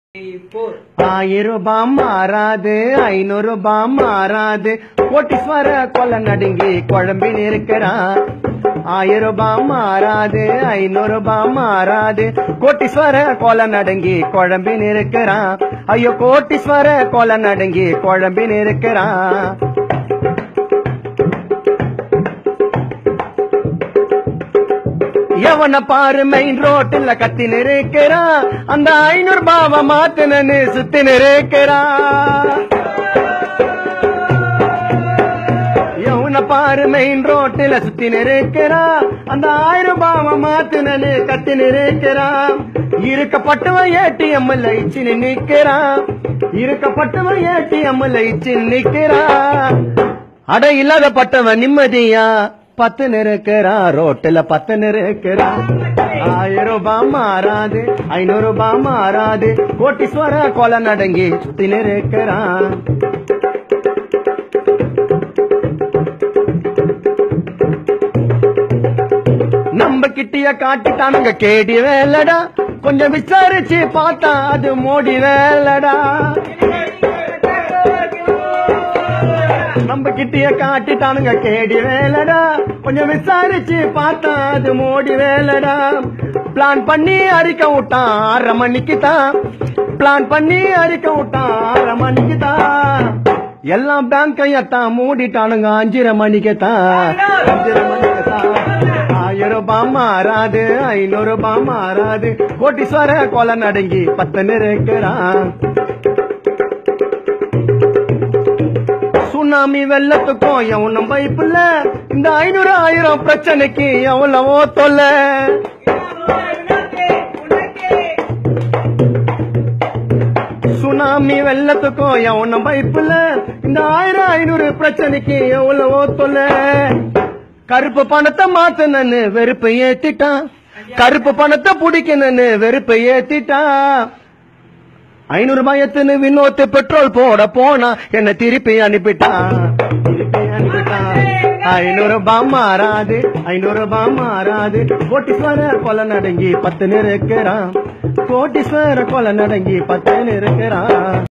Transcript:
four. ஆயிரம் ரூபாய் மாறாது ஐநூறு ரூபாய் மாறாது கோட்டீஸ்வர கொலை நடுங்கி குழம்பின் இருக்கிறான் ஆயிரம் ரூபாய் மாறாது ஐநூறு ரூபாய் மாறாது கோட்டீஸ்வர கொலை நடுங்கி குழம்பின் இருக்கிறான் ஐயோ கோட்டீஸ்வர கொலை நடுங்கி குழம்பின் இருக்கிறான் எவன பாரு மெயின் ரோட்டுல கத்தி நிற்கிறான் அந்த ஐநூறு பாவ மாத்துனு சுத்தி நிற்கிறான் எவன பாரு மெயின் ரோட்டுல சுத்தி நிற்கிறான் அந்த ஆயிரம் பாவ மாத்துனு கத்தி நிற்கிறான் இருக்கப்பட்டவன் ஏடிஎம்ல இச்சு நிக்கிறான் இருக்கப்பட்டவன் ஏடிஎம்ல இச்சு நிக்கிறான் அட இல்லாதப்பட்டவன் நிம்மதியா பத்து நிற்கிறான் ரோட்டுல பத்து நிற்கிறான் ஆயிரம் ரூபாய் மாறாது ஐநூறு ரூபாய் மாறாது கோட்டீஸ்வர கொலை நடங்கி சுத்தி நிற்கிறான் நம்ம கிட்டிய காட்டிட்டானுங்க கேடி வேலடா கொஞ்சம் விசாரிச்சு பார்த்தா அது மோடி வேலடா நம்ம கிட்டிய காட்டிட்டானுங்க கேடி வேலடா கொஞ்சம் விசாரிச்சு பார்த்தா அது மோடி வேலடா பிளான் பண்ணி அரிக்க விட்டான் ஆறரை மணிக்கு தான் பிளான் பண்ணி அரிக்க விட்டான் ஆறரை மணிக்கு தான் எல்லாம் பேங்கையத்தான் மூடிட்டானுங்க அஞ்சரை மணிக்கு தான் அஞ்சரை மணிக்கு தான் ஆயிரம் ரூபாய் மாறாது ஐநூறு ரூபாய் மாறாது கோட்டீஸ்வர கொலை நடுங்கி பத்து நிற்கிறான் சுனாமி வெள்ளத்துக்கும் எவனும் பைப்புல இந்த ஐநூறு ஆயிரம் பிரச்சனைக்கு எவ்வளவோ தொல்லை சுனாமி வெள்ளத்துக்கும் எவனும் பைப்புல இந்த ஆயிரம் ஐநூறு பிரச்சனைக்கு எவ்வளவோ தொல்லை கருப்பு பணத்தை மாத்தனன்னு வெறுப்பை ஏத்திட்டான் கருப்பு பணத்தை பிடிக்கணும்னு வெறுப்பை ஏத்திட்டான் ஐநூறு ரூபாயத்துன்னு வினோத்து பெட்ரோல் போட போனா என்ன திருப்பி அனுப்பிட்டான் திருப்பி அனுப்பிட்டான் ஐநூறு ரூபாய் மாறாது ஐநூறு ரூபாய் மாறாது கோட்டீஸ்வர கொலை நடங்கி பத்து நிற்கிறான் கோட்டீஸ்வர கொலை நடங்கி பத்து நிற்கிறான்